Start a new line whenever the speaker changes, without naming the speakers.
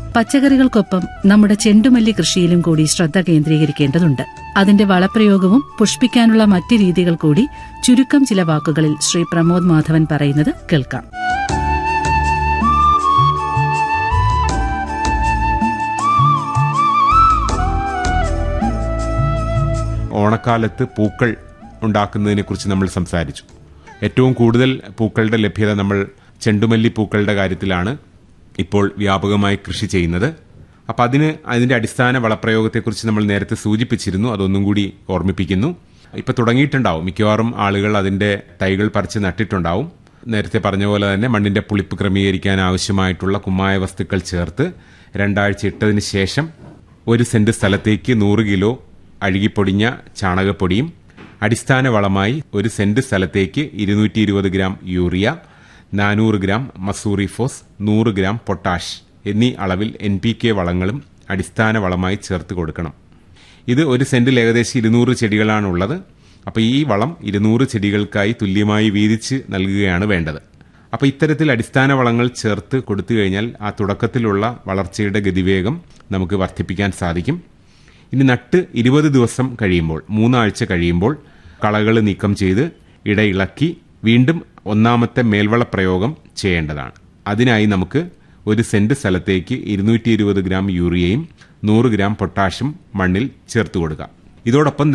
പച്ചക്കറികൾക്കൊപ്പം നമ്മുടെ ചെണ്ടുമല്ലി കൃഷിയിലും കൂടി ശ്രദ്ധ കേന്ദ്രീകരിക്കേണ്ടതുണ്ട് അതിന്റെ വളപ്രയോഗവും പുഷ്പിക്കാനുള്ള മറ്റ് രീതികൾ കൂടി ചുരുക്കം ചില വാക്കുകളിൽ ശ്രീ പ്രമോദ് മാധവൻ പറയുന്നത് കേൾക്കാം
ഓണക്കാലത്ത് പൂക്കൾ ഉണ്ടാക്കുന്നതിനെ കുറിച്ച് നമ്മൾ സംസാരിച്ചു ഏറ്റവും കൂടുതൽ പൂക്കളുടെ ലഭ്യത നമ്മൾ ചെണ്ടുമല്ലി പൂക്കളുടെ കാര്യത്തിലാണ് ഇപ്പോൾ വ്യാപകമായി കൃഷി ചെയ്യുന്നത് അപ്പം അതിന് അതിന്റെ അടിസ്ഥാന വളപ്രയോഗത്തെക്കുറിച്ച് നമ്മൾ നേരത്തെ സൂചിപ്പിച്ചിരുന്നു അതൊന്നും കൂടി ഓർമ്മിപ്പിക്കുന്നു ഇപ്പൊ തുടങ്ങിയിട്ടുണ്ടാവും മിക്കവാറും ആളുകൾ അതിന്റെ തൈകൾ പറിച്ച് നട്ടിട്ടുണ്ടാവും നേരത്തെ പറഞ്ഞ പോലെ തന്നെ മണ്ണിന്റെ പുളിപ്പ് ക്രമീകരിക്കാൻ ആവശ്യമായിട്ടുള്ള കുമ്മായ വസ്തുക്കൾ ചേർത്ത് രണ്ടാഴ്ച ഇട്ടതിന് ശേഷം ഒരു സെന്റ് സ്ഥലത്തേക്ക് നൂറ് കിലോ അഴുകിപ്പൊടിഞ്ഞ ചാണകപ്പൊടിയും അടിസ്ഥാന വളമായി ഒരു സെന്റ് സ്ഥലത്തേക്ക് ഇരുന്നൂറ്റി ഇരുപത് ഗ്രാം യൂറിയ നാനൂറ് ഗ്രാം മസൂറി ഫോസ് നൂറ് ഗ്രാം പൊട്ടാഷ് എന്നീ അളവിൽ എൻ പി കെ വളങ്ങളും അടിസ്ഥാന വളമായി ചേർത്ത് കൊടുക്കണം ഇത് ഒരു സെന്റിൽ ഏകദേശം ഇരുന്നൂറ് ചെടികളാണുള്ളത് അപ്പോൾ ഈ വളം ഇരുന്നൂറ് ചെടികൾക്കായി തുല്യമായി വീതിച്ച് നൽകുകയാണ് വേണ്ടത് അപ്പോൾ ഇത്തരത്തിൽ അടിസ്ഥാന വളങ്ങൾ ചേർത്ത് കൊടുത്തു കഴിഞ്ഞാൽ ആ തുടക്കത്തിലുള്ള വളർച്ചയുടെ ഗതിവേഗം നമുക്ക് വർദ്ധിപ്പിക്കാൻ സാധിക്കും ഇനി നട്ട് ഇരുപത് ദിവസം കഴിയുമ്പോൾ മൂന്നാഴ്ച കഴിയുമ്പോൾ കളകൾ നീക്കം ചെയ്ത് ഇടയിളക്കി വീണ്ടും ഒന്നാമത്തെ മേൽവള പ്രയോഗം ചെയ്യേണ്ടതാണ് അതിനായി നമുക്ക് ഒരു സെന്റ് സ്ഥലത്തേക്ക് ഇരുന്നൂറ്റി ഇരുപത് ഗ്രാം യൂറിയയും നൂറ് ഗ്രാം പൊട്ടാഷും മണ്ണിൽ ചേർത്ത് കൊടുക്കാം ഇതോടൊപ്പം